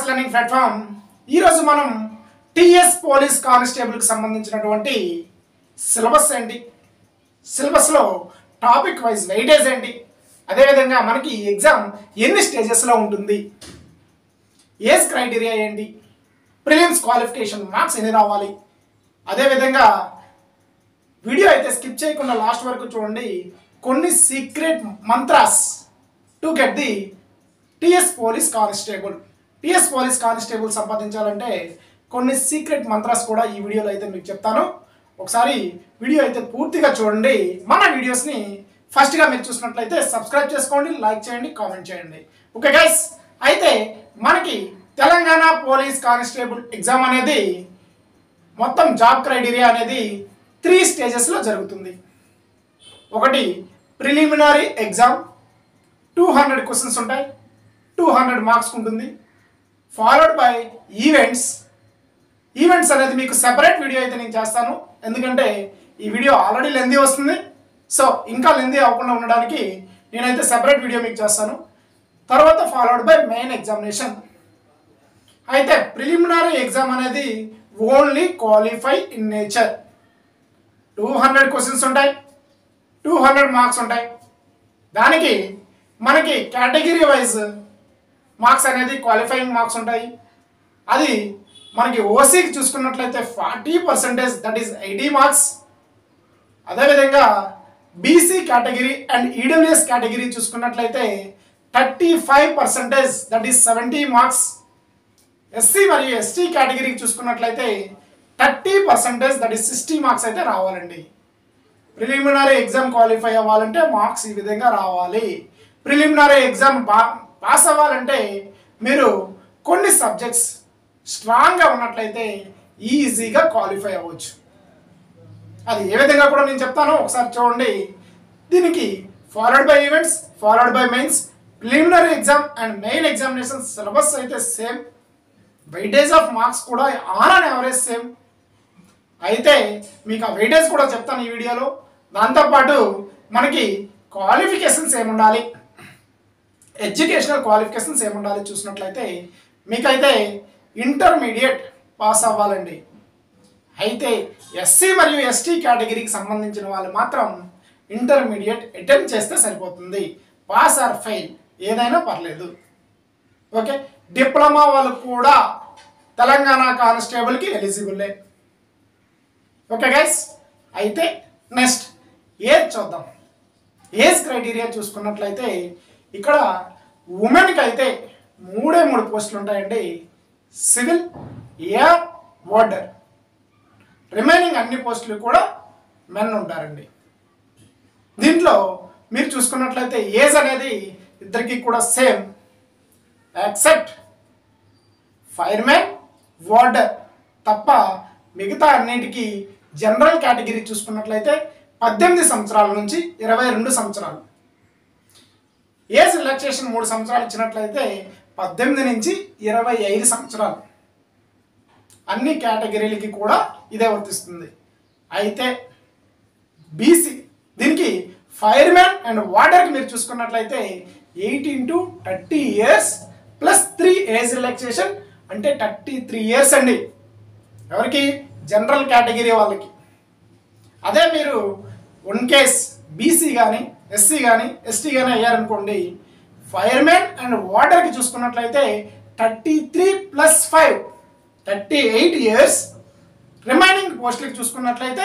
learning platform ఈరోజు మనం TS police కానిస్టేబుల్కి సంబంధించినటువంటి సిలబస్ ఏంటి సిలబస్లో టాపిక్ వైజ్ వెయిటేజ్ ఏంటి అదేవిధంగా మనకి ఈ ఎగ్జామ్ ఎన్ని స్టేజెస్లో ఉంటుంది ఏజ్ క్రైటీరియా ఏంటి ప్రిలిమ్స్ క్వాలిఫికేషన్ మార్క్స్ ఎన్ని రావాలి అదేవిధంగా వీడియో అయితే స్కిప్ చేయకుండా లాస్ట్ వరకు చూడండి కొన్ని secret mantras to get the TS police constable TS police constable సంపాదించాలంటే కొన్ని సీక్రెట్ మంత్రాస్ కూడా ఈ వీడియోలో అయితే మీకు చెప్తాను ఒకసారి వీడియో అయితే పూర్తిగా చూడండి మన వీడియోస్ని ఫస్ట్గా మీరు చూసినట్లయితే సబ్స్క్రైబ్ చేసుకోండి లైక్ చేయండి కామెంట్ చేయండి ఓకే గైస్ అయితే మనకి తెలంగాణ పోలీస్ కానిస్టేబుల్ ఎగ్జామ్ అనేది మొత్తం జాబ్ క్రైటీరియా అనేది త్రీ స్టేజెస్లో జరుగుతుంది ఒకటి preliminary exam two hundred questions ఉంటాయి టూ హండ్రెడ్ మార్క్స్ ఉంటుంది ఫాలోడ్ బై ఈవెంట్స్ ఈవెంట్స్ అనేది మీకు సెపరేట్ వీడియో అయితే నేను చేస్తాను ఎందుకంటే ఈ వీడియో ఆల్రెడీ లెందీ వస్తుంది సో ఇంకా లెందీ అవ్వకుండా ఉండడానికి నేనైతే సెపరేట్ వీడియో మీకు చేస్తాను తర్వాత ఫాలోడ్ బై మెయిన్ ఎగ్జామినేషన్ అయితే ప్రిలిమినరీ ఎగ్జామ్ అనేది only qualify in nature two hundred questions ఉంటాయి టూ హండ్రెడ్ మార్క్స్ ఉంటాయి దానికి మనకి కేటగిరీ వైజ్ మార్క్స్ అనేది క్వాలిఫైయింగ్ మార్క్స్ ఉంటాయి అది మనకి ఓసీకి చూసుకున్నట్లయితే forty percentage that is eighty marks అదేవిధంగా BC category and EWS category చూసుకున్నట్లయితే thirty five percentage that is seventy marks SC మరియు ఎస్టీ కేటగిరీకి చూసుకున్నట్లయితే thirty percentage that is sixty marks అయితే రావాలండి ప్రిలిమినరీ ఎగ్జామ్ క్వాలిఫై అవ్వాలంటే మార్క్స్ ఈ విధంగా రావాలి ప్రిలిమినరీ ఎగ్జామ్ పా పాస్ అవ్వాలంటే మీరు కొన్ని సబ్జెక్ట్స్ స్ట్రాంగ్గా ఉన్నట్లయితే ఈజీగా క్వాలిఫై అవ్వచ్చు అది ఏ విధంగా కూడా నేను చెప్తాను ఒకసారి చూడండి దీనికి followed by events followed by mains preliminary exam and main examination syllabus అయితే సేమ్ వెయిటేజ్ ఆఫ్ మార్క్స్ కూడా ఆన్ అండ్ యావరేజ్ సేమ్ అయితే మీకు ఆ వెయిటేజ్ కూడా చెప్తాను ఈ వీడియోలో దాంతోపాటు మనకి క్వాలిఫికేషన్స్ ఏముండాలి ఎడ్యుకేషనల్ క్వాలిఫికేషన్స్ ఏముండాలి చూసినట్లయితే మీకైతే ఇంటర్మీడియట్ పాస్ అవ్వాలండి అయితే ఎస్సీ మరియు ఎస్టీ కేటగిరీకి సంబంధించిన వాళ్ళు మాత్రం ఇంటర్మీడియట్ అటెంప్ట్ చేస్తే సరిపోతుంది పాస్ ఆర్ ఫెయిల్ ఏదైనా పర్లేదు ఓకే డిప్లొమా వాళ్ళు కూడా తెలంగాణ కానిస్టేబుల్కి ఎలిజిబుల్లే ఓకే గైస్ అయితే నెక్స్ట్ ఏజ్ చూద్దాం ఏజ్ క్రైటీరియా చూసుకున్నట్లయితే ఇక్కడ ఉమెన్కి అయితే మూడే మూడు పోస్టులు ఉంటాయండి సివిల్ ఎయిర్ వాటర్ రిమైనింగ్ అన్ని పోస్టులు కూడా మెన్ ఉంటారండి దీంట్లో మీరు చూసుకున్నట్లయితే ఏజ్ అనేది ఇద్దరికి కూడా సేమ్ యాక్సెప్ట్ ఫైర్మెన్ వార్డర్ తప్ప మిగతా అన్నిటికీ జనరల్ కేటగిరీ చూసుకున్నట్లయితే పద్దెనిమిది సంవత్సరాల నుంచి ఇరవై రెండు సంవత్సరాలు ఏజ్ రిలాక్సేషన్ మూడు సంవత్సరాలు ఇచ్చినట్లయితే పద్దెనిమిది నుంచి ఇరవై ఐదు సంవత్సరాలు అన్ని కేటగిరీలకి కూడా ఇదే వర్తిస్తుంది అయితే బీసీ దీనికి ఫైర్మ్యాన్ అండ్ వాటర్కి మీరు చూసుకున్నట్లయితే eighteen to thirty years plus three age relaxation అంటే థర్టీ త్రీ ఇయర్స్ అండి ఎవరికి జనరల్ కేటగిరీ వాళ్ళకి అదే మీరు వన్ కేస్ బీసీ కానీ ఎస్సీ కానీ ఎస్టీ కానీ అయ్యారనుకోండి ఫైర్మెన్ అండ్ వాటర్కి చూసుకున్నట్లయితే thirty three plus five thirty eight years remaining పోస్టులకి చూసుకున్నట్లయితే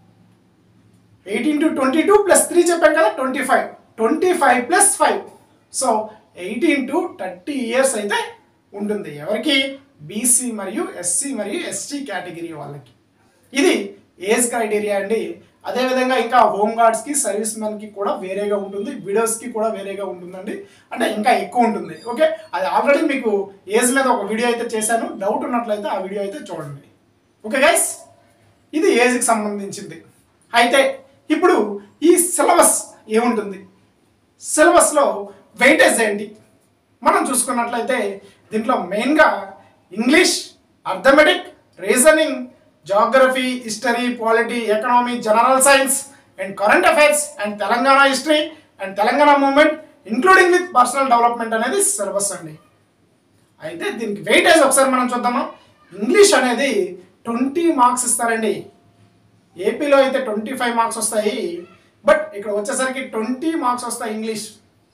eighteen to twenty two plus three చెప్పాను కదా twenty five twenty five plus five so eighteen to thirty years అయితే ఉంటుంది ఎవరికి బీసీ మరియు ఎస్సీ మరియు ఎస్టీ కేటగిరీ వాళ్ళకి ఇది ఏజ్ క్రైటీరియా అండి అదేవిధంగా ఇంకా హోమ్ గార్డ్స్కి సర్వీస్ మెన్కి కూడా వేరేగా ఉంటుంది విడోస్కి కూడా వేరేగా ఉంటుందండి అంటే ఇంకా ఎక్కువ ఉంటుంది ఓకే అది ఆల్రెడీ మీకు ఏజ్ మీద ఒక వీడియో అయితే చేశాను డౌట్ ఉన్నట్లయితే ఆ వీడియో అయితే చూడండి ఓకే గైస్ ఇది ఏజ్కి సంబంధించింది అయితే ఇప్పుడు ఈ సిలబస్ ఏముంటుంది సిలబస్లో వెయిటేజ్ ఏంటి మనం చూసుకున్నట్లయితే దీంట్లో మెయిన్గా English arithmetic reasoning geography history polity economy general science and current affairs and Telangana history and Telangana movement including with personal development అనేది సిలబస్ అండి అయితే దీనికి వెయిటేజ్ ఒకసారి మనం చూద్దామా ఇంగ్లీష్ అనేది ట్వంటీ మార్క్స్ ఇస్తారండి ఏపీలో అయితే ట్వంటీ ఫైవ్ మార్క్స్ వస్తాయి బట్ ఇక్కడ వచ్చేసరికి ట్వంటీ మార్క్స్ వస్తాయి ఇంగ్లీష్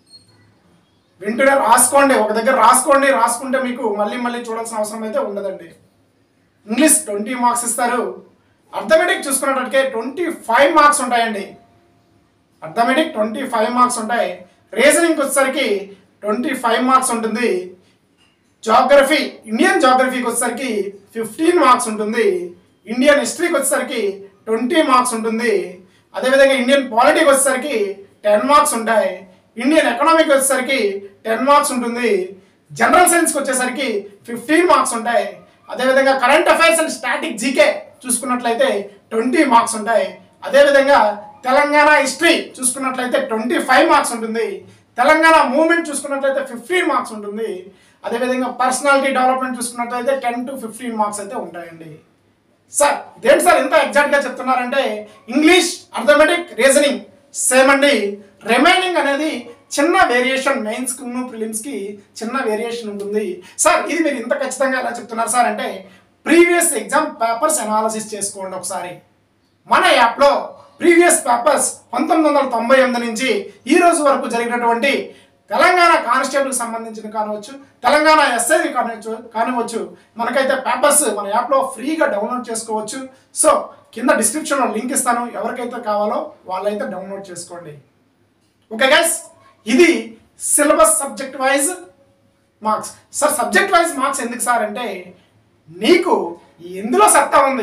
వింటూనే రాసుకోండి ఒక దగ్గర రాసుకోండి రాసుకుంటే మీకు మళ్ళీ మళ్ళీ చూడాల్సిన అవసరం అయితే ఉండదండి ఇంగ్లీష్ ట్వంటీ మార్క్స్ ఇస్తారు అర్థమెటిక్ చూసుకున్నట్టయితే ట్వంటీ ఫైవ్ మార్క్స్ ఉంటాయండి అర్థమెటిక్ ట్వంటీ ఫైవ్ మార్క్స్ ఉంటాయి రీజనింగ్కి వచ్చేసరికి ట్వంటీ ఫైవ్ మార్క్స్ ఉంటుంది జాగ్రఫీ ఇండియన్ జాగ్రఫీకి వచ్చేసరికి ఫిఫ్టీన్ మార్క్స్ ఉంటుంది ఇండియన్ హిస్టరీకి వచ్చేసరికి ట్వంటీ మార్క్స్ ఉంటుంది అదేవిధంగా ఇండియన్ పాలిటీకి వచ్చేసరికి టెన్ మార్క్స్ ఉంటాయి ఇండియన్ ఎకనామిక్ వచ్చేసరికి టెన్ మార్క్స్ ఉంటుంది జనరల్ సైన్స్కి వచ్చేసరికి ఫిఫ్టీన్ మార్క్స్ ఉంటాయి అదేవిధంగా current affairs and static GK చూసుకున్నట్లయితే ట్వంటీ మార్క్స్ ఉంటాయి అదేవిధంగా తెలంగాణ హిస్టరీ చూసుకున్నట్లయితే ట్వంటీ ఫైవ్ మార్క్స్ ఉంటుంది తెలంగాణ మూవ్మెంట్ చూసుకున్నట్లయితే ఫిఫ్టీన్ మార్క్స్ ఉంటుంది అదేవిధంగా పర్సనాలిటీ డెవలప్మెంట్ చూసుకున్నట్లయితే టెన్ టు ఫిఫ్టీన్ మార్క్స్ అయితే ఉంటాయండి సార్ ఇదేంటి సార్ ఇంత ఎగ్జాక్ట్గా చెప్తున్నారంటే ఇంగ్లీష్ అర్థమెటిక్ రీజనింగ్ సేమ్ అండి రిమైనింగ్ అనేది చిన్న వేరియేషన్ మెయిన్స్కి ప్రిలిమ్స్కి చిన్న వేరియేషన్ ఉంటుంది సార్ ఇది మీరు ఇంత ఖచ్చితంగా ఎలా చెప్తున్నారు సార్ అంటే ప్రీవియస్ ఎగ్జామ్ పేపర్స్ అనాలసిస్ చేసుకోండి ఒకసారి మన యాప్లో ప్రీవియస్ పేపర్స్ పంతొమ్మిది వందల తొంభై ఎనిమిది నుంచి ఈ రోజు వరకు జరిగినటువంటి తెలంగాణ కానిస్టేబుల్కి సంబంధించిన కానివచ్చు తెలంగాణ ఎస్ఐ కానివచ్చు కానివచ్చు మనకైతే పేపర్స్ మన యాప్లో ఫ్రీగా డౌన్లోడ్ చేసుకోవచ్చు సో కింద డిస్క్రిప్షన్లో లింక్ ఇస్తాను ఎవరికైతే కావాలో వాళ్ళైతే డౌన్లోడ్ చేసుకోండి ఓకే గైస్ ఇది syllabus subject wise marks sir subject wise marks ఎందుకు సార్ అంటే నీకు ఎందులో సత్తా ఉంది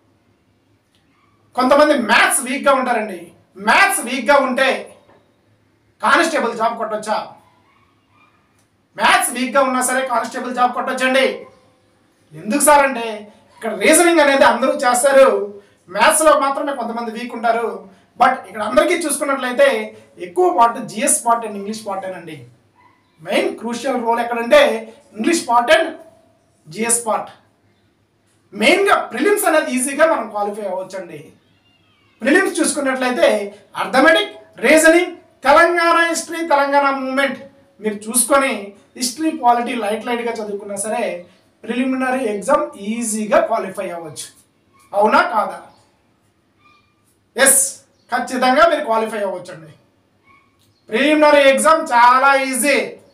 కొంతమంది మ్యాథ్స్ వీక్గా ఉంటారండి మ్యాథ్స్ వీక్గా ఉంటే కానిస్టేబుల్ జాబ్ కొట్టొచ్చా మ్యాథ్స్ వీక్గా ఉన్నా సరే కానిస్టేబుల్ జాబ్ కొట్టొచ్చండి ఎందుకు సార్ అంటే ఇక్కడ రీజనింగ్ అనేది అందరూ చేస్తారు మ్యాథ్స్లో మాత్రమే కొంతమంది వీక్ ఉంటారు బట్ ఇక్కడ అందరికీ చూసుకున్నట్లయితే ఎక్కువ part GS part and English part అండి మెయిన్ క్రూషియల్ రోల్ ఎక్కడంటే English part and GS part మెయిన్గా ప్రిలిమ్స్ అనేది ఈజీగా మనం క్వాలిఫై అవ్వచ్చండి ప్రిలిమ్స్ చూసుకున్నట్లయితే arithmetic reasoning Telangana history Telangana movement మీరు చూసుకొని హిస్టరీ పాలిటీ లైట్ లైట్గా చదువుకున్నా సరే ప్రిలిమినరీ ఎగ్జామ్ ఈజీగా క్వాలిఫై అవ్వచ్చు అవునా కాదా ఎస్ ఖచ్చితంగా మీరు క్వాలిఫై అవ్వచ్చండి ప్రిలిమినరీ ఎగ్జామ్ చాలా ఈజీ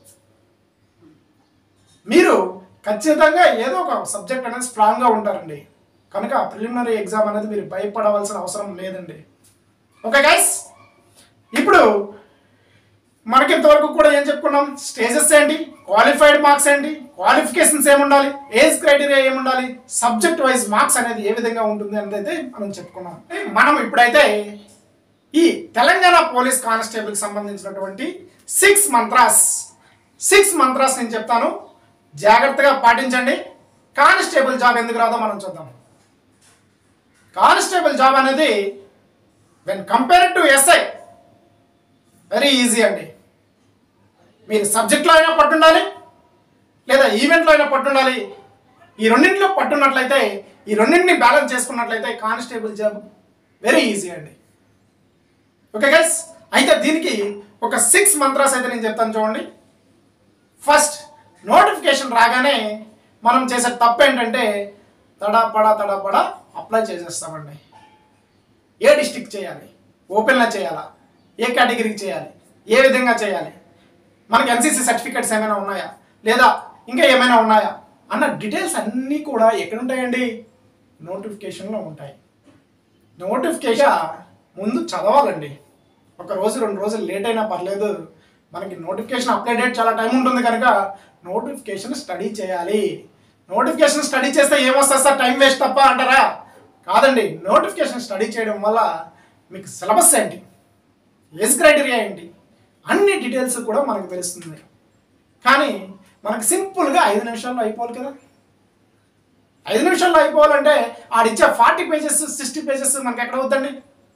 మీరు ఖచ్చితంగా ఏదో ఒక సబ్జెక్ట్ అనేది స్ట్రాంగ్గా ఉంటారండి కనుక ప్రిలిమినరీ ఎగ్జామ్ అనేది మీరు భయపడవలసిన అవసరం లేదండి ఓకే గైస్ ఇప్పుడు మనకి ఇంతవరకు కూడా ఏం చెప్పుకున్నాం స్టేజెస్ ఏంటి క్వాలిఫైడ్ మార్క్స్ ఏంటి క్వాలిఫికేషన్స్ ఏముండాలి ఏజ్ క్రైటీరియా ఏముండాలి సబ్జెక్ట్ వైజ్ మార్క్స్ అనేది ఏ విధంగా ఉంటుంది అనేది అయితే మనం చెప్పుకున్నాం మనం ఇప్పుడైతే ఈ తెలంగాణ పోలీస్ కానిస్టేబుల్కి సంబంధించినటువంటి సిక్స్ మంత్రాస్ సిక్స్ మంత్రాస్ నేను చెప్తాను జాగ్రత్తగా పాటించండి కానిస్టేబుల్ జాబ్ ఎందుకు రాదో మనం చూద్దాం కానిస్టేబుల్ జాబ్ అనేది when compare to SI very easy అండి మీరు సబ్జెక్ట్లో అయినా పట్టుండాలి లేదా ఈవెంట్లో అయినా పట్టుండాలి ఈ రెండింటిలో పట్టున్నట్లయితే ఈ రెండింటిని బ్యాలెన్స్ చేసుకున్నట్లయితే కానిస్టేబుల్ జాబ్ వెరీ ఈజీ అండి ఓకే గైస్ అయితే దీనికి ఒక సిక్స్ మంత్రాస్ అయితే నేను చెప్తాను చూడండి ఫస్ట్ నోటిఫికేషన్ రాగానే మనం చేసే తప్పు ఏంటంటే తడాపడా తడాపడా అప్లై చేసేస్తామండి ఏ డిస్టిక్ చేయాలి ఓపెన్లో చేయాలా ఏ కేటగిరీకి చేయాలి ఏ విధంగా చేయాలి మనకి ఎన్సీసీ సర్టిఫికెట్స్ ఏమైనా ఉన్నాయా లేదా ఇంకా ఏమైనా ఉన్నాయా అన్న డీటెయిల్స్ అన్నీ కూడా ఎక్కడ ఉంటాయండి నోటిఫికేషన్లో ఉంటాయి నోటిఫికేషన్ ముందు చదవాలండి ఒక రోజు రెండు రోజులు లేట్ అయినా పర్లేదు మనకి నోటిఫికేషన్ అప్లై డేట్ చాలా టైం ఉంటుంది కనుక నోటిఫికేషన్ స్టడీ చేయాలి నోటిఫికేషన్ స్టడీ చేస్తే ఏమొస్తుంది సార్ టైం వేస్ట్ తప్ప అంటారా కాదండి నోటిఫికేషన్ స్టడీ చేయడం వల్ల మీకు సిలబస్ ఏంటి ఏజ్ క్రైటీరియా ఏంటి అన్ని డీటెయిల్స్ కూడా మనకు తెలుస్తుంది కానీ మనకు సింపుల్గా ఐదు నిమిషాల్లో అయిపోవాలి కదా ఐదు నిమిషాల్లో అయిపోవాలంటే ఆడిచ్చే ఫార్టీ పేజెస్ సిక్స్టీ పేజెస్ మనకి ఎక్కడ అవుతుందండి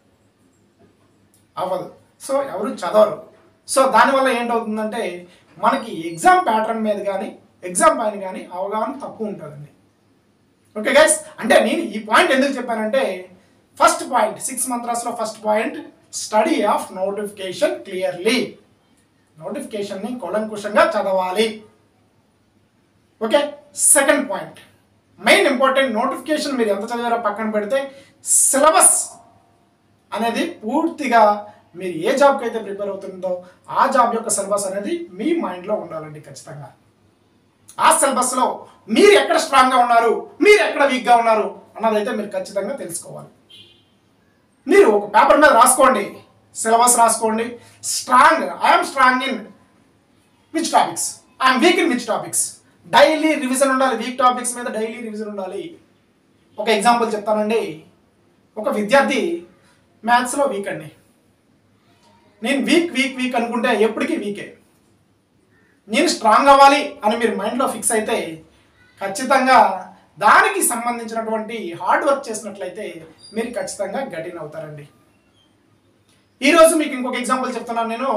అవ్వదు సో ఎవరు చదవరు సో దానివల్ల ఏంటవుతుందంటే మనకి ఎగ్జామ్ ప్యాటర్న్ మీద కానీ ఎగ్జామ్ పైన కానీ అవగాహన తక్కువ ఉంటుందండి ఓకే గైస్ అంటే నేను ఈ పాయింట్ ఎందుకు చెప్పానంటే ఫస్ట్ పాయింట్ సిక్స్ మంత్రాస్లో first point study of notification clearly నోటిఫికేషన్ని కూలంకుషంగా చదవాలి okay second point main important notification మీరు ఎంత చదివారో పక్కన పెడితే సిలబస్ అనేది పూర్తిగా మీరు ఏ జాబ్కి అయితే ప్రిపేర్ అవుతుందో ఆ జాబ్ యొక్క సిలబస్ అనేది మీ మైండ్లో ఉండాలండి ఖచ్చితంగా ఆ సిలబస్లో మీరు ఎక్కడ స్ట్రాంగ్గా ఉన్నారు మీరు ఎక్కడ వీక్గా ఉన్నారు అన్నదైతే మీరు ఖచ్చితంగా తెలుసుకోవాలి మీరు ఒక పేపర్ మీద రాసుకోండి సిలబస్ రాసుకోండి strong I'm strong in which topics I'm weak in which topics daily revision ఉండాలి వీక్ టాపిక్స్ మీద డైలీ రివిజన్ ఉండాలి ఒక ఎగ్జాంపుల్ చెప్తానండి ఒక విద్యార్థి మ్యాథ్స్లో వీక్ అండి నేను వీక్ వీక్ వీక్ అనుకుంటే ఎప్పటికీ వీకే నేను స్ట్రాంగ్ అవ్వాలి అని మీరు మైండ్లో ఫిక్స్ అయితే ఖచ్చితంగా దానికి సంబంధించినటువంటి హార్డ్ వర్క్ చేసినట్లయితే మీరు ఖచ్చితంగా గటిన్ అవుతారండి ఈరోజు మీకు ఇంకొక ఎగ్జాంపుల్ చెప్తున్నాను నేను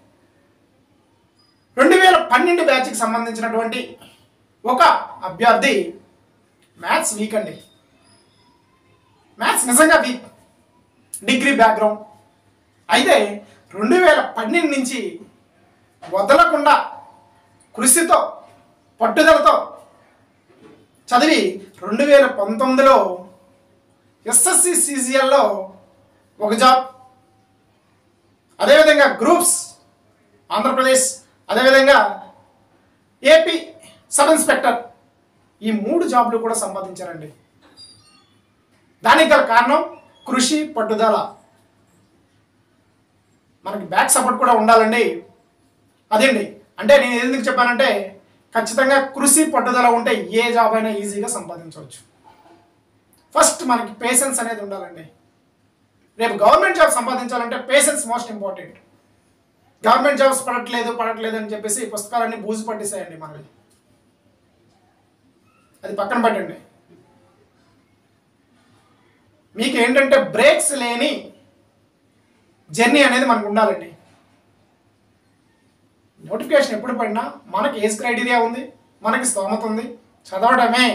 రెండు వేల పన్నెండు బ్యాచ్కి సంబంధించినటువంటి ఒక అభ్యర్థి మ్యాథ్స్ వీక్ అండి మ్యాథ్స్ నిజంగా వీక్ డిగ్రీ బ్యాక్గ్రౌండ్ అయితే రెండు వేల పన్నెండు నుంచి వదలకుండా కృషితో పట్టుదలతో చదివి రెండు వేల పంతొమ్మిదిలో ఎస్ఎస్సి సిజిఎల్లో ఒక జాబ్ అదేవిధంగా గ్రూప్స్ ఆంధ్రప్రదేశ్ అదేవిధంగా ఏపీ సబ్ ఇన్స్పెక్టర్ ఈ మూడు జాబ్లు కూడా సంపాదించారండి దానికి గల కారణం కృషి పట్టుదల మనకి బ్యాక్ సపోర్ట్ కూడా ఉండాలండి అదేండి అంటే నేను ఎందుకు చెప్పానంటే ఖచ్చితంగా కృషి పట్టుదల ఉంటే ఏ జాబ్ అయినా ఈజీగా సంపాదించవచ్చు ఫస్ట్ మనకి పేషెన్స్ అనేది ఉండాలండి రేపు గవర్నమెంట్ జాబ్ సంపాదించాలంటే patience most important government jobs పడట్లేదు పడట్లేదు అని చెప్పేసి పుస్తకాలన్నీ బూజు పట్టేసాయండి మనవి అది పక్కన పెట్టండి మీకు ఏంటంటే బ్రేక్స్ లేని జర్నీ అనేది మనకు ఉండాలండి నోటిఫికేషన్ ఎప్పుడు పడినా మనకి ఏజ్ క్రైటీరియా ఉంది మనకి స్తోమత ఉంది చదవడమే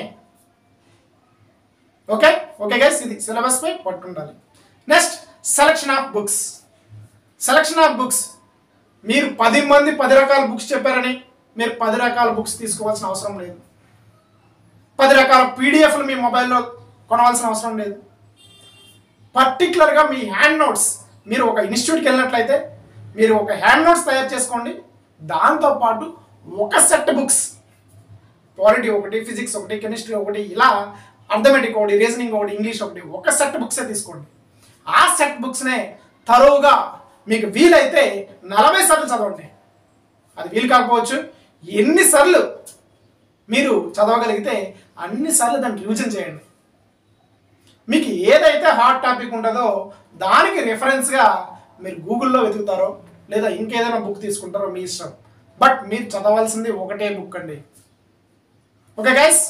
ఓకే ఓకే గైస్ ఇది సిలబస్ పై పట్టుండాలి next selection of books selection of books మీరు పది మంది పది రకాల బుక్స్ చెప్పారని మీరు పది రకాల బుక్స్ తీసుకోవాల్సిన అవసరం లేదు పది రకాల పీడిఎఫ్లు మీ మొబైల్లో కొనవలసిన అవసరం లేదు పర్టికులర్గా మీ హ్యాండ్ నోట్స్ మీరు ఒక ఇన్స్టిట్యూట్కి వెళ్ళినట్లయితే మీరు ఒక హ్యాండ్ నోట్స్ తయారు చేసుకోండి దాంతోపాటు ఒక సెట్ బుక్స్ పాలిటీ ఒకటి ఫిజిక్స్ ఒకటి కెమిస్ట్రీ ఒకటి ఇలా అర్థమెటిక్ ఒకటి రీజనింగ్ ఒకటి ఇంగ్లీష్ ఒకటి ఒక సెట్ బుక్సే తీసుకోండి ఆ సెట్ బుక్స్నే తరువుగా మీకు వీలైతే నలభై సార్లు చదవండి అది వీలు కాకపోవచ్చు ఎన్నిసార్లు మీరు చదవగలిగితే అన్నిసార్లు దాన్ని రివిజన్ చేయండి మీకు ఏదైతే హాట్ టాపిక్ ఉంటుందో దానికి రెఫరెన్స్గా మీరు గూగుల్లో వెతుకుతారో లేదా ఇంకేదైనా బుక్ తీసుకుంటారో మీ ఇష్టం బట్ మీరు చదవాల్సింది ఒకటే బుక్ అండి ఓకే గైస్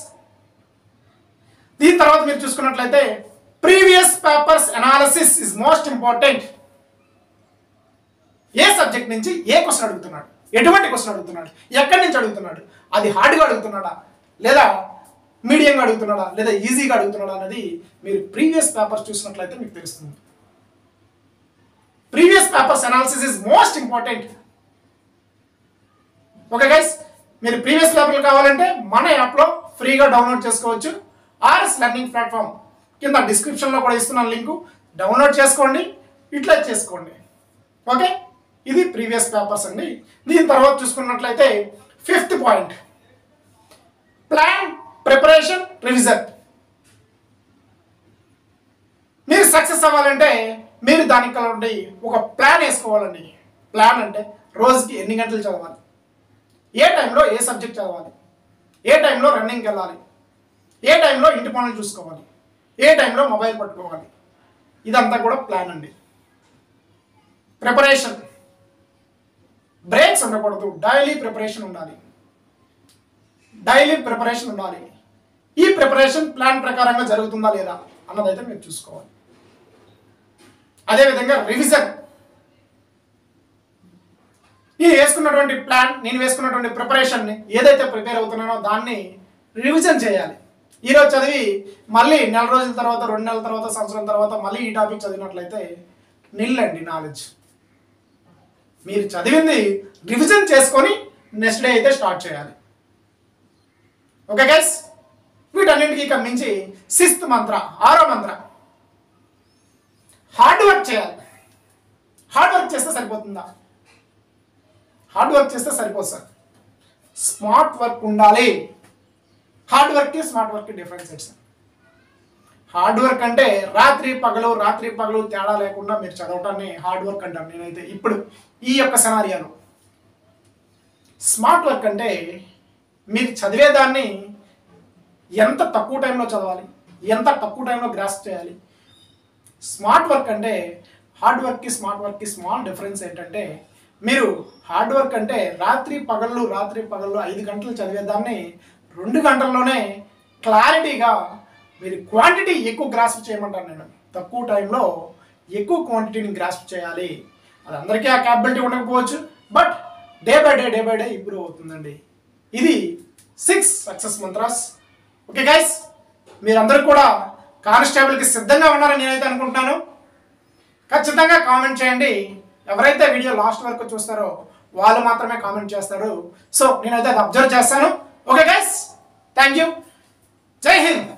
దీని తర్వాత మీరు చూసుకున్నట్లయితే previous papers analysis is most important ఏ సబ్జెక్ట్ నుంచి ఏ క్వశ్చన్ అడుగుతున్నాడు ఎటువంటి క్వశ్చన్ అడుగుతున్నాడు ఎక్కడి నుంచి అడుగుతున్నాడు అది హార్డ్గా అడుగుతున్నాడా లేదా మీడియంగా అడుగుతున్నాడా లేదా ఈజీగా అడుగుతున్నాడా అనేది మీరు ప్రీవియస్ పేపర్స్ చూసినట్లయితే మీకు తెలుస్తుంది previous papers analysis is most important okay guys మీరు ప్రీవియస్ పేపర్లు కావాలంటే మన యాప్లో ఫ్రీగా డౌన్లోడ్ చేసుకోవచ్చు ఆర్ఎస్ లెర్నింగ్ ప్లాట్ఫామ్ కింద డిస్క్రిప్షన్లో కూడా ఇస్తున్నాను లింకు డౌన్లోడ్ చేసుకోండి ఇట్లా చేసుకోండి ఓకే ఇది ప్రీవియస్ పేపర్స్ అండి దీని తర్వాత చూసుకున్నట్లయితే fifth point plan preparation revision మీరు సక్సెస్ అవ్వాలంటే మీరు దానికి కలండి ఒక ప్లాన్ వేసుకోవాలండి ప్లాన్ అంటే రోజుకి ఎన్ని గంటలు చదవాలి ఏ టైంలో ఏ సబ్జెక్ట్ చదవాలి ఏ టైంలో రన్నింగ్కి వెళ్ళాలి ఏ టైంలో ఇంటి పనులు చూసుకోవాలి ఏ టైంలో మొబైల్ పట్టుకోవాలి ఇదంతా కూడా ప్లాన్ అండి ప్రిపరేషన్ బ్రేక్స్ ఉండకూడదు డైలీ ప్రిపరేషన్ ఉండాలి డైలీ ప్రిపరేషన్ ఉండాలి ఈ ప్రిపరేషన్ ప్లాన్ ప్రకారంగా జరుగుతుందా లేదా అన్నదైతే మీరు చూసుకోవాలి అదేవిధంగా రివిజన్ నేను వేసుకున్నటువంటి ప్లాన్ నేను వేసుకున్నటువంటి ప్రిపరేషన్ని ఏదైతే ప్రిపేర్ అవుతున్నానో దాన్ని రివిజన్ చేయాలి ఈరోజు చదివి మళ్ళీ నెల రోజుల తర్వాత రెండు నెలల తర్వాత సంవత్సరం తర్వాత మళ్ళీ ఈ టాపిక్ చదివినట్లయితే నిల్లండి నాలెడ్జ్ మీరు చదివింది రివిజన్ చేసుకొని నెక్స్ట్ డే అయితే స్టార్ట్ చేయాలి ఓకే గైస్ వీటన్నింటికి ఇక మించి సిస్త్ మంత్ర ఆరో మంత్ర హార్డ్ వర్క్ చేయాలి హార్డ్ వర్క్ చేస్తే సరిపోతుందా హార్డ్ వర్క్ చేస్తే సరిపోదు సార్ స్మార్ట్ వర్క్ ఉండాలి హార్డ్ వర్క్కి స్మార్ట్ వర్క్కి డిఫరెన్స్ ఏంటి సార్ హార్డ్ వర్క్ అంటే రాత్రి పగలు రాత్రి పగలు తేడా లేకుండా మీరు చదవటాన్ని హార్డ్ వర్క్ అంటాను నేనైతే ఇప్పుడు ఈ యొక్క సెనారియాలో స్మార్ట్ వర్క్ అంటే మీరు చదివేదాన్ని ఎంత తక్కువ టైంలో చదవాలి ఎంత తక్కువ టైంలో గ్రాస్ చేయాలి స్మార్ట్ వర్క్ అంటే హార్డ్ వర్క్కి స్మార్ట్ వర్క్కి స్మాల్ డిఫరెన్స్ ఏంటంటే మీరు హార్డ్ వర్క్ అంటే రాత్రి పగళ్ళు రాత్రి పగళ్ళు ఐదు గంటలు చదివేదాన్ని రెండు గంటల్లోనే క్లారిటీగా మీరు క్వాంటిటీ ఎక్కువ గ్రాస్ప్ చేయమంటాను నేను తక్కువ టైంలో ఎక్కువ క్వాంటిటీని గ్రాస్ప్ చేయాలి అది అందరికీ ఆ క్యాపబిలిటీ ఉండకపోవచ్చు but day by day day by day improve అవుతుందండి ఇది six success mantras okay guys మీరందరూ కూడా కానిస్టేబుల్కి సిద్ధంగా ఉన్నారని నేనైతే అనుకుంటున్నాను ఖచ్చితంగా కామెంట్ చేయండి ఎవరైతే వీడియో లాస్ట్ వరకు చూస్తారో వాళ్ళు మాత్రమే కామెంట్ చేస్తారు సో నేనైతే అది అబ్జర్వ్ చేస్తాను ఓకే గైస్ థ్యాంక్ యూ జై హింద్